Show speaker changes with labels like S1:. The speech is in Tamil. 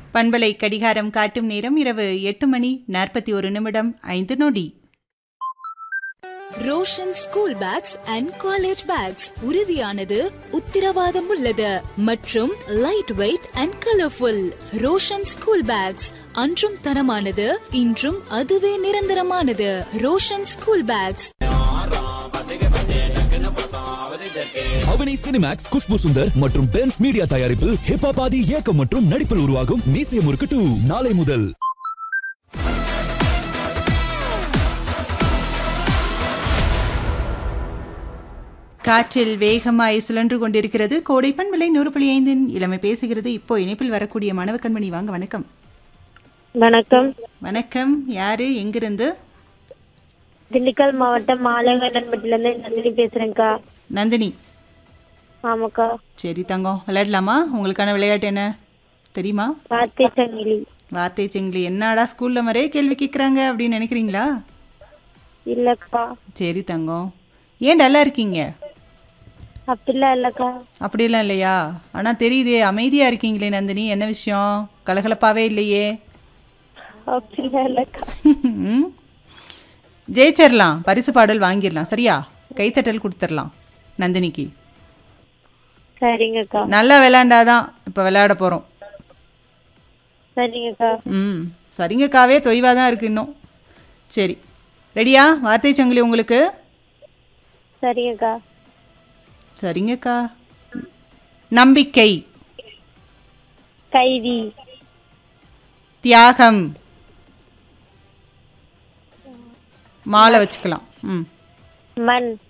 S1: பண்பலை கடிகாரம் காட்டும் நேரம் இரவு எட்டு மணி நாற்பத்தி ஒரு நிமிடம் ஐந்து நொடி
S2: Roshan school bags and college bags உறுதியானது உத்திரவாதம் உள்ளது மற்றும் light weight and colourful Roshan school bags அன்றும் தரமானது இன்றும் அதுவே நிரந்தரமானது Roshan school bags
S3: Avani Cinemax Khushbu Sundar மற்றும் பென்ஸ் மீடியா தயாரிப்பில் ஹிப்ஹாப் ஆதி இயக்கம் மற்றும் நடிப்பில் உருவாகும் மீசிய முறுக்கு டூ நாளை முதல்
S1: காற்றில் வேகமாய் சுழன்று கொண்டிருக்கிறது கோடை பண்பலை நூறு புள்ளி ஐந்தின் இளமை பேசுகிறது இப்போ இணைப்பில் வரக்கூடிய மனவ கண்மணி வாங்க வணக்கம்
S4: வணக்கம்
S1: வணக்கம் யாரு எங்கிருந்து
S4: திண்டுக்கல் மாவட்டம் மாலங்கண்டன்பட்டில இருந்து நந்தினி பேசுறேன்க்கா
S1: நந்தினி
S4: ஆமாக்கா
S1: சரி தங்கம் விளையாடலாமா உங்களுக்கான விளையாட்டு என்ன தெரியுமா
S4: வார்த்தை சங்கிலி
S1: வார்த்தை செங்கிலி என்னடா ஸ்கூல்ல மாதிரியே கேள்வி கேட்குறாங்க அப்படின்னு நினைக்கிறீங்களா
S4: இல்லக்கா
S1: சரி தங்கம் ஏன் டல்லா இருக்கீங்க
S4: அப்படிலாம் இல்லக்கா
S1: அப்படிலாம் இல்லையா ஆனால் தெரியுதே அமைதியாக இருக்கீங்களே நந்தினி என்ன விஷயம் கலகலப்பாவே இல்லையே
S4: அப்படிலாம் இல்லக்கா
S1: ம். ஜெயிச்சிடலாம் பரிசு பாடல் வாங்கிடலாம் சரியா கைத்தட்டல் கொடுத்துடலாம் நந்தினிக்கு
S4: சரிங்கக்கா
S1: நல்லா விளையாண்டாதான் இப்போ விளையாட போகிறோம்
S4: சரிங்கக்கா
S1: ம் சரிங்கக்காவே தொய்வாக தான் இருக்கு இன்னும் சரி ரெடியா வார்த்தை சங்கிலி உங்களுக்கு
S4: சரிங்கக்கா
S1: சரிங்கக்கா நம்பிக்கை
S4: கைதி
S1: தியாகம் மாலை வச்சுக்கலாம் ம்
S4: மண்